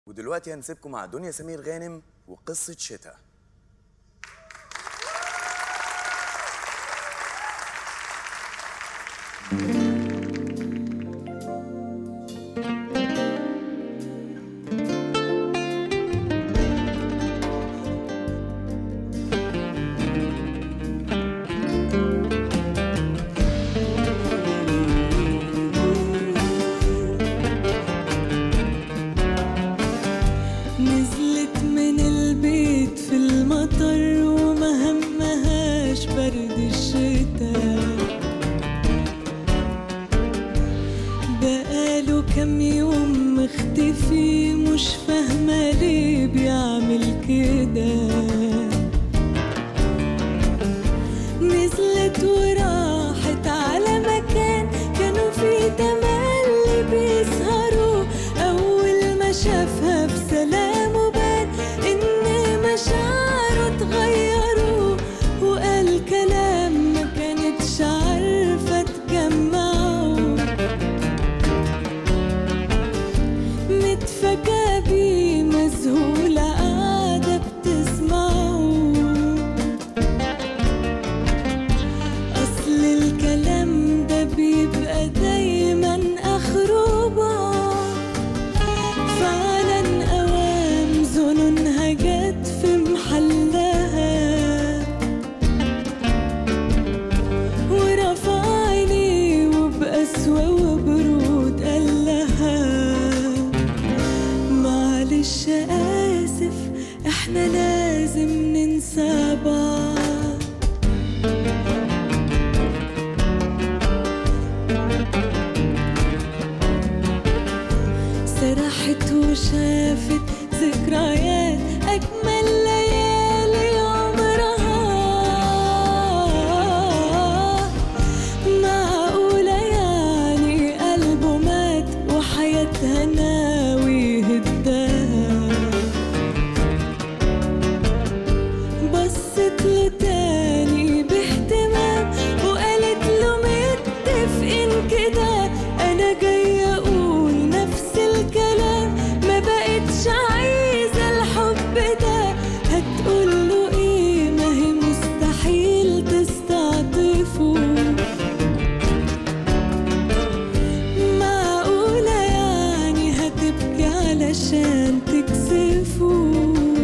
ودلوقتي هنسيبكم مع دنيا سمير غانم وقصة شتاء نزلت من البيت في المطر وما همهاش برد الشتاء بقاله كام يوم مختفي مش فاهمة ليه بيعمل كده نزلت وراحت على مكان كانوا فيه تملي بيسهروا أول ما شافها بسلام بان إن مشاعره اتغيروا وقال كلام ما كانتش عارفة تجمعه متفاجئة بيه مذهولة قاعدة بتسمعه أصل الكلام ده بيبقى دايما آخره بعد فعلا أوام ظنونها جت في محلها ورفع عينيه وبقسوة وبرود قال لها معلش آسف احنا لازم ننسى بعض سرحت وشافت ذكريات أجمل ليالي عمرها معقولة يعني قلبه مات وحياتها ناوي هداها بصت له تاني باهتمام وقالت له متفقين كده انا جاية اقول نفس الكلام ما بقتش عايزة الحب ده هتقول له ايه ما هي مستحيل تستعطفه معقولة يعني هتبكي علشان تكسفه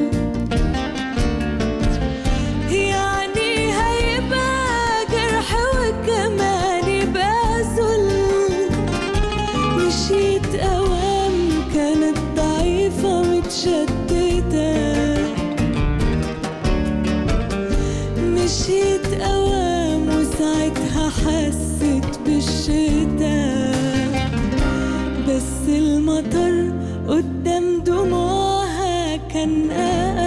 يعني هيبقى جرح وكمان يبقى ذل مشيت أوام كانت ضعيفة متشتتة مشيت أوام وساعتها حست بالشتاء بس المطر قدام دموعها كان أقل